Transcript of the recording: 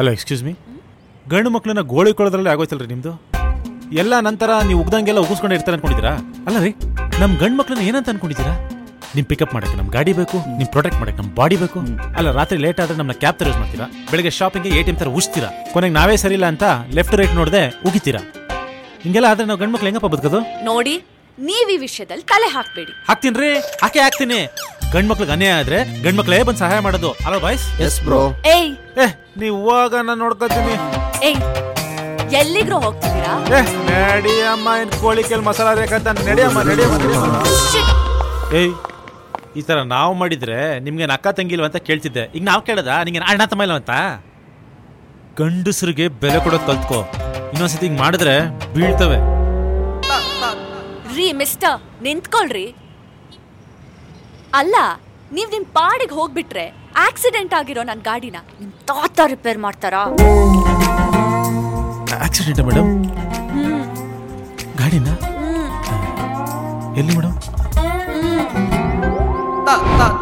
Hello excuse me ಗಂಡು ಮಕ್ಕಳನ್ನ ಗೋಳಿಕೊಳ್ಳೋದ್ರಲ್ಲಿ ಆಗೋಯ್ತಲ್ರಿ ನಿಮ್ದು ಎಲ್ಲ ನಂತರ ನೀವು ಉಗ್ದಂಗೆಲ್ಲ ಉಗಿಸ್ಕೊಂಡೆ ಇರ್ತಾರೆ ಅನ್ಕೊಂಡಿದ್ದೀರಾ ಅಲ್ಲ ರೀ ನಮ್ಮ ಗಂಡು ಮಕ್ಕಳನ್ನ ಏನಂತ ಅನ್ಕೊಂಡಿದ್ದೀರಾ ನಿಮ್ ಪಿಕಪ್ ಮಾಡಕ್ಕೆ ನಮ್ ಗಾಡಿ ಬೇಕು ನಿಮ್ ಪ್ರೊಟೆಕ್ಟ್ ಮಾಡಕ್ಕೆ ನಮ್ ಬಾಡಿ ಬೇಕು ಅಲ್ಲ ರಾತ್ರಿ ಲೇಟ್ ಆದ್ರೆ ನಮ್ಮನ್ನ ಕ್ಯಾಬ್ ತರ ಯೂಸ್ ಮಾಡ್ತೀರಾ ಬೆಳಿಗ್ಗೆ ಶಾಪಿಂಗ್ ಎ ಟಿ ಎಂ ತರ ಉಗಿಸ್ತೀರಾ ಕೊನೆಗೆ ನಾವೇ ಸರಿ ಇಲ್ಲ ಅಂತ ಲೆಫ್ಟ್ ರೈಟ್ ನೋಡದೆ ಉಗಿತೀರಾ ಹಿಂಗೆಲ್ಲ ಆದ್ರೆ ನಾವು ಗಂಡು ಮಕ್ಳು ಹೆಂಗಪ್ಪ ಬದುಕೋದು ನೋಡಿ ನೀವ್ ಈ ವಿಷಯದಲ್ಲಿ ತಲೆ ಹಾಕ್ಬೇಡಿ ಹಾಕ್ತೀನಿ ಹಾಕೆ ಹಾಕ್ತೀನಿ ಗಂಡ್ ಮಕ್ಳಿಗೆ ಅನ್ಯಾಯ ಆದ್ರೆ ಗಂಡ್ ಮಕ್ಳೇ ಬಂದು ಸಹಾಯ ಮಾಡೋದು ಅಲ್ಲ ಬಾಯ್ಸ್ ಎಸ್ ಬ್ರೋ ಏಯ್ ಏ ನೀವು ಹೋಗ ನಾನು ನೋಡ್ಕೊತೀನಿ ಏಯ್ ಎಲ್ಲಿಗ್ರೂ ಹೋಗ್ತಿದ್ದೀರಾ ಏ ನಡಿಯಮ್ಮ ಇನ್ ಕೋಳಿ ಕೆಲ್ ಮಸಾಲ ರೇಖಂತ ನಡಿಯಮ್ಮ ನಡಿಯಮ್ಮ ನಡಿಯಮ್ಮ Shit. ಏಯ್ ಈ ತರ ನಾವು ಮಾಡಿದ್ರೆ ನಿಮ್ಗೆ ಅಕ್ಕ ತಂಗಿಲ್ವ ಅಂತ ಕೇಳ್ತಿದ್ದೆ ಈಗ ನಾವು ಕೇಳದ ನಿಂಗೆ ಅಣ್ಣ ತಮ್ಮ ಇಲ್ವ ಅಂತ ಗಂಡಸರಿಗೆ ಬೆಲೆ ಕೊಡೋದು ಕಲ್ತ್ಕೋ ಇನ್ನೊಂದ್ಸತಿ ಹಿಂಗ್ ಮಾಡಿದ್ರೆ ಬೀಳ್ತವೆ ರೀ ಮಿಸ್ಟರ್ ನಿಂತ್ಕೊಳ್ರಿ ಅಲ್ಲ ನೀವ್ ನಿಮ್ ಪಾಡಿಗೆ ಹೋಗ್ಬಿಟ್ರೆ ಆಕ್ಸಿಡೆಂಟ್ ಆಗಿರೋ ನನ್ ಗಾಡಿನ ನಿಮ್ ತಾತ ರಿಪೇರ್ ಮಾಡ್ತಾರಾ ಆಕ್ಸಿಡೆಂಟ್ ಮೇಡಮ್ ಗಾಡಿನ ಎಲ್ಲಿ ಮೇಡಮ್ ಹ್ಮ್